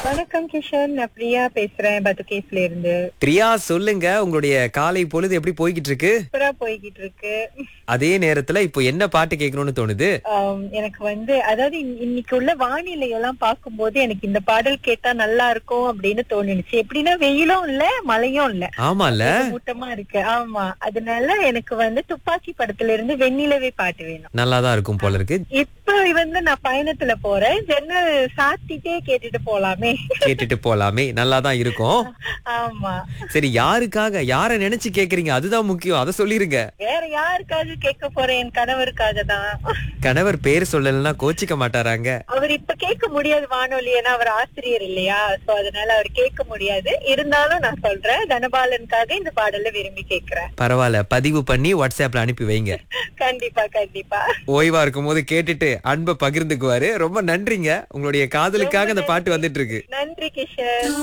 வணக்கம் கிஷன் நான் பிரியா பேசுறேன் பத்துகேஸ்ல இருந்து பிரியா சொல்லுங்க உங்களுடைய காலை பொழுது எப்படி போய்கிட்டு இருக்கு சூப்பரா போய்கிட்டு இருக்கு அதே நேரத்துல இப்போ என்ன பாட்டு கேட்கணும்னு தோணுது ஆம், எனக்கு வந்து அதாவது இன்- இன்னைக்கு உள்ள வானிலை எல்லாம் பார்க்கும்போது எனக்கு இந்த பாடல் கேட்டா நல்லா இருக்கும் அப்படின்னு தோணுச்சு எப்படின்னா வெயிலும் இல்ல மழையும் இல்ல ஆமால மூட்டமா இருக்கு ஆமா அதனால எனக்கு வந்து துப்பாக்கி படத்துல இருந்து வெண்ணிலவே பாட்டு வேணும் நல்லாதான் இருக்கும் போல இருக்கு இப்ப வந்து நான் பயணத்துல போறேன் ஜன்னல் சாத்திட்டே கேட்டுட்டு போலாமே கேட்டுட்டு போலாமே நல்லாதான் இருக்கும் ஆமா சரி யாருக்காக யார நினைச்சு கேக்குறீங்க அதுதான் முக்கியம் அதை சொல்லிருங்க வேற யாருக்காக கேட்க போறேன் என் கணவருக்காக தான் கணவர் பேர் சொல்லலைன்னா கோச்சிக்க மாட்டாராங்க அவர் இப்ப கேட்க முடியாது வானொலி ஏன்னா அவர் ஆசிரியர் இல்லையா சோ அதனால அவர் கேட்க முடியாது இருந்தாலும் நான் சொல்றேன் தனபாலனுக்காக இந்த பாடல விரும்பி கேக்குறேன் பரவாயில்ல பதிவு பண்ணி வாட்ஸ்அப்ல அனுப்பி வைங்க கண்டிப்பா கண்டிப்பா ஓய்வா இருக்கும் போது கேட்டுட்டு அன்பை பகிர்ந்துக்குவாரு ரொம்ப நன்றிங்க உங்களுடைய காதலுக்காக அந்த பாட்டு வந்துட்டு இருக்கு நன்றி கிஷன்